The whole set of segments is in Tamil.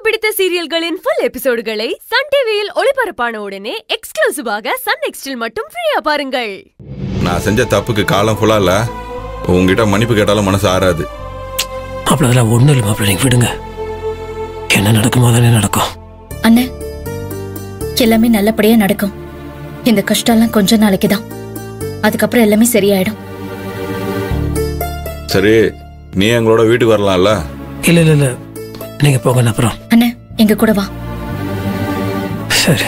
பிடித்த சீரியல்களின் ஃபுல் எபிசோடுகளை சன் டிவியில் ஒளிபரப்பான உடனே எக்ஸ்க்ளூசிவாக சன் நெக்ஸ்டில் மட்டும் ஃப்ரீயா பாருங்கள் நான் செஞ்ச தப்புக்கு காலம் ஃபுல்லா இல்ல உங்ககிட்ட மன்னிப்பு கேட்டாலும் மனசு ஆறாது மாப்பிள்ள அதெல்லாம் ஒன்றும் இல்லை மாப்பிள்ள நீங்கள் விடுங்க என்ன நடக்குமோ தானே நடக்கும் அண்ணே எல்லாமே நல்லபடியா நடக்கும் இந்த கஷ்டம்லாம் கொஞ்ச நாளைக்கு தான் அதுக்கப்புறம் எல்லாமே சரியாயிடும் சரி நீ எங்களோட வீட்டுக்கு வரலாம்ல இல்லை இல்லை இல்லை நீங்கள் போங்க நான் அப்புறம் அண்ணே எங்க கூட வா சரி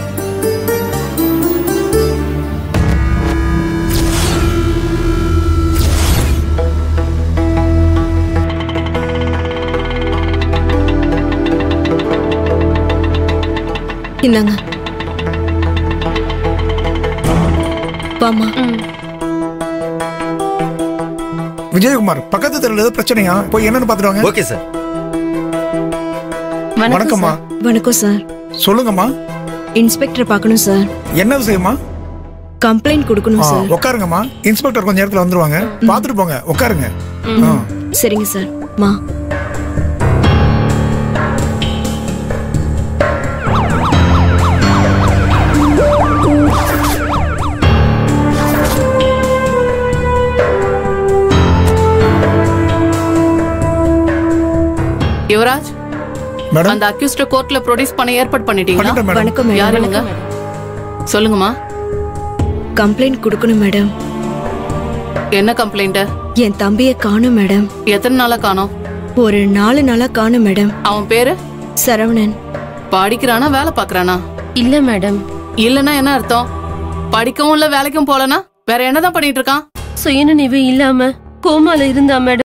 இந்தாங்க வாமா விஜயகுமார் பக்கத்து தெருவில் ஏதோ பிரச்சனையா போய் என்னன்னு பாத்துட்டு வாங்க ஓகே சார் வணக்கம்மா வணக்கம் சார் சொல்லுங்கம்மா இன்ஸ்பெக்டர் பார்க்கணும் சார் என்ன விஷயமா கம்ப்ளைண்ட் கொடுக்கணும் ஆ, சார் உட்காருங்கம்மா இன்ஸ்பெக்டர் கொஞ்ச நேரத்துல வந்துருவாங்க பாத்துட்டு போங்க உட்காருங்க ஆ. சரிங்க சார் மா யுவராஜ் மேடம் அந்த அக்யூஸ்ட கோர்ட்ல ப்ரொடியூஸ் பண்ண ஏற்பாடு பண்ணிட்டீங்களா பண்ணிட்டேன் மேடம் வணக்கம் யார் மேடம் இவங்க சொல்லுங்கம்மா கம்ப்ளைண்ட் கொடுக்கணும் மேடம் என்ன கம்ப்ளைண்ட் என் தம்பியை காணும் மேடம் எத்தனை நாளா காணோம் ஒரு நாலு நாளா காணும் மேடம் அவன் பேரு சரவணன் படிக்கிறானா வேலை பாக்குறானா இல்ல மேடம் இல்லனா என்ன அர்த்தம் படிக்கவும் இல்ல வேலைக்கும் போலனா வேற என்னதான் பண்ணிட்டு இருக்கான் சுயநினைவு இல்லாம கோமால இருந்தா மேடம்